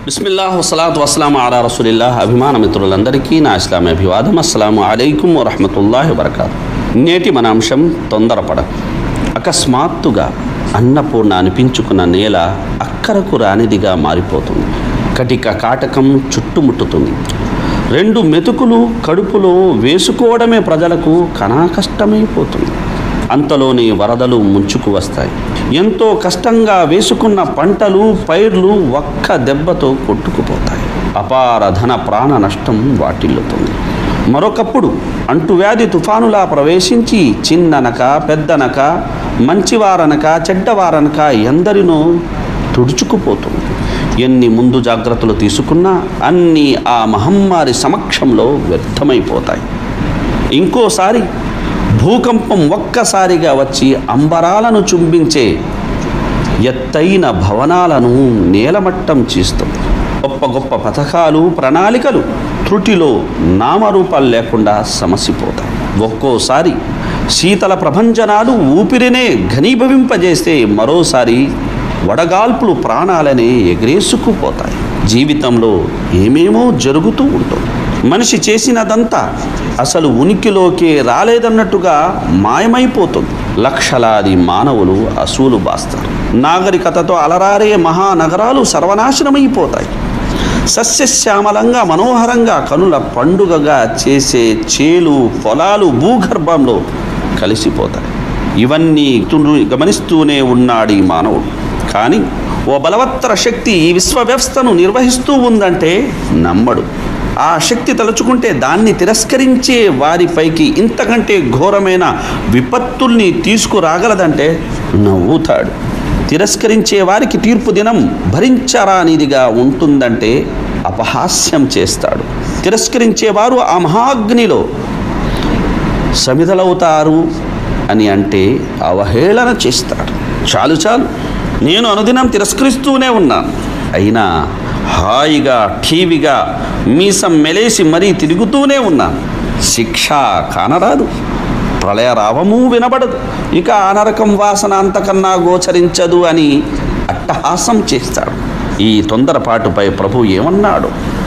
బిస్మిల్లా వసలాత్ వసలాం అలా రసూలిల్లా అభిమాన మిత్రులందరికీ నా ఇస్లామీ అభివాదం అస్సలాము అలైకుం వరహమతుల్లాహి వరకాతు నేటి మన అంశం తొందరపడ అకస్మాత్తుగా అన్నపూర్ణ అనిపించుకున్న నేల అక్కరకు రానిదిగా మారిపోతుంది కటిక కాటకం చుట్టుముట్టుతుంది రెండు మెతుకులు కడుపులో వేసుకోవడమే ప్రజలకు కనాకష్టమైపోతుంది అంతలోని వరదలు ముంచుకు వస్తాయి ఎంతో కష్టంగా వేసుకున్న పంటలు పైర్లు ఒక్క దెబ్బతో కొట్టుకుపోతాయి అపార ధన ప్రాణ నష్టం వాటిల్లుతుంది మరొకప్పుడు అంటువ్యాధి తుఫానులా ప్రవేశించి చిన్ననక పెద్దనక మంచివారనక చెడ్డవారనక ఎందరినో తుడుచుకుపోతుంది ఎన్ని ముందు జాగ్రత్తలు తీసుకున్నా అన్నీ ఆ మహమ్మారి సమక్షంలో వ్యర్థమైపోతాయి ఇంకోసారి భూకంపం ఒక్కసారిగా వచ్చి అంబరాలను చుంబించే ఎత్తైన భవనాలను నేలమట్టం చేస్తుంది గొప్ప గొప్ప పథకాలు ప్రణాళికలు త్రుటిలో నామరూపాలు లేకుండా సమసిపోతాయి ఒక్కోసారి శీతల ప్రభంజనాలు ఊపిరినే ఘనీభవింపజేస్తే మరోసారి వడగాల్పులు ప్రాణాలనే ఎగరేసుకుపోతాయి జీవితంలో ఏమేమో జరుగుతూ ఉంటుంది మనిషి చేసినదంతా అసలు ఉనికిలోకి రాలేదన్నట్టుగా మాయమైపోతుంది లక్షలాది మానవులు అసూలు బాస్తారు నాగరికతతో అలరారే మహానగరాలు సర్వనాశనమైపోతాయి సస్యశ్యామలంగా మనోహరంగా కనుల పండుగగా చేసే చేలు పొలాలు భూగర్భంలో కలిసిపోతాయి ఇవన్నీ తును గమనిస్తూనే ఉన్నాడు ఈ మానవుడు కానీ ఓ బలవత్తర శక్తి ఈ విశ్వ వ్యవస్థను నిర్వహిస్తూ ఉందంటే నమ్మడు ఆ శక్తి తలుచుకుంటే దాన్ని తిరస్కరించే వారిపైకి ఇంతకంటే ఘోరమైన విపత్తుల్ని తీసుకురాగలదంటే నవ్వుతాడు తిరస్కరించే వారికి తీర్పు దినం భరించరానిదిగా ఉంటుందంటే అపహాస్యం చేస్తాడు తిరస్కరించేవారు ఆ మహాగ్నిలో సమిధలవుతారు అని అంటే అవహేళన చేస్తాడు చాలు చాలు నేను అనుదినం తిరస్కరిస్తూనే ఉన్నాను అయినా హాయిగా ఠీవిగా మీసం మెలేసి మరీ తిరుగుతూనే ఉన్నాను శిక్ష కానరాదు ప్రళయరావము వినబడదు ఇక ఆ నరకం వాసన అంతకన్నా గోచరించదు అని అట్టహాసం చేస్తాడు ఈ తొందరపాటుపై ప్రభు ఏమన్నాడు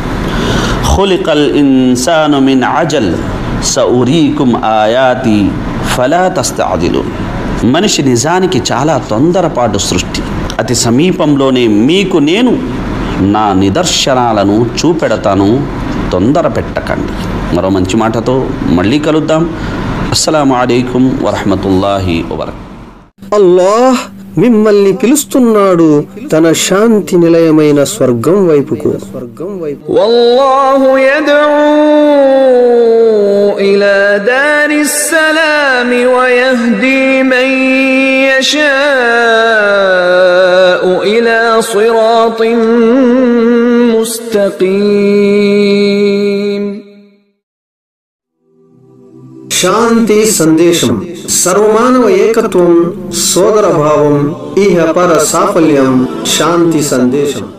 ఖులికల్ ఇన్సాను మిన్ అజల్ సౌరీకుం ఆయాతి ఫలా తస్తాదిలు మనిషి నిజానికి చాలా తొందరపాటు సృష్టి అతి సమీపంలోనే మీకు నేను నా నిదర్శనాలను చూపెడతాను తొందర పెట్టకండి మరో మంచి మాటతో మళ్ళీ కలుద్దాం అస్సలం అయికం వరహమతుల్లాహి వబర్క అల్లాహ్ మిమ్మల్ని పిలుస్తున్నాడు తన శాంతి నిలయమైన స్వర్గం వైపుకు స్వర్గం వైపు والله يدعو إلى دار السلام ويهدي من يشاء إلى صراط مستقيم శాంతి సందేశం సర్వమానవ ఏకత్వం సోదర భావం ఇహ పర సాఫల్యం శాంతి సందేశం